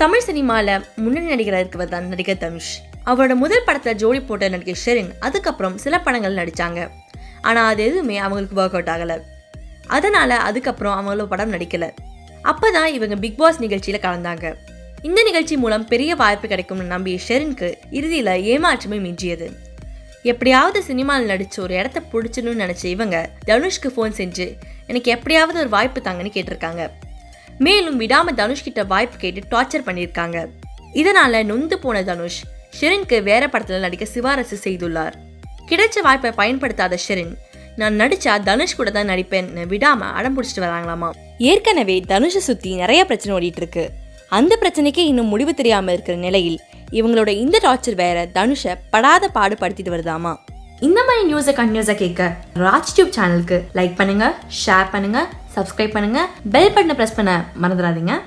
தமிழ் சினிமால முன்னணி நடிகராக இருக்கவர் தான் நடிகர் தனுஷ் அவரோட முதல் படத்துல ஜோடி போட்ட நடிகர் ஷெரின் அதுக்கப்புறம் சில படங்கள் நடிச்சாங்க ஆனா அது எதுவுமே அவங்களுக்கு ஒர்க் அவுட் ஆகல அதனால அதுக்கப்புறம் அவங்களோட படம் நடிக்கல அப்பதான் இவங்க பிக் பாஸ் நிகழ்ச்சியில கலந்தாங்க இந்த நிகழ்ச்சி மூலம் பெரிய வாய்ப்பு கிடைக்கும்னு நம்பிய ஷெரினுக்கு இறுதியில ஏமாற்றமே மிஞ்சியது எப்படியாவது சினிமாவில் நடிச்சு ஒரு இடத்த பிடிச்சணும்னு நினைச்ச இவங்க தனுஷ்க்கு ஃபோன் செஞ்சு எனக்கு எப்படியாவது ஒரு வாய்ப்பு தாங்கன்னு கேட்டிருக்காங்க மேலும் விடாம தனுஷ் கிட்ட வாய்ப்பு கேட்டு டார்ச்சர் பண்ணியிருக்காங்க இதனால நொந்து போன தனுஷ் ஷெரினுக்கு வேற படத்துல நடிக்க சிபாரசு செய்துள்ளார் கிடைச்ச வாய்ப்பை பயன்படுத்தாத ஷெரின் நான் நடிச்சா தனுஷ் கூட தான் நடிப்பேன்னு விடாம அடம் பிடிச்சிட்டு வராங்களாமா ஏற்கனவே தனுஷை சுத்தி நிறைய பிரச்சனை ஓடிட்டு இருக்கு அந்த பிரச்சனைக்கே இன்னும் முடிவு தெரியாம இருக்கிற நிலையில் இவங்களோட இந்த டார்ச்சர் வேற தனுஷை படாத பாடுபடுத்திட்டு வருதாமா இந்த மாதிரி நியூஸை கண்டினியூஸாக கேட்க ராஜ் டியூப் சேனலுக்கு லைக் பண்ணுங்க ஷேர் பண்ணுங்க சப்ஸ்கிரைப் பண்ணுங்க பெல் பட்டனை ப்ரெஸ் பண்ண மறந்துடாதீங்க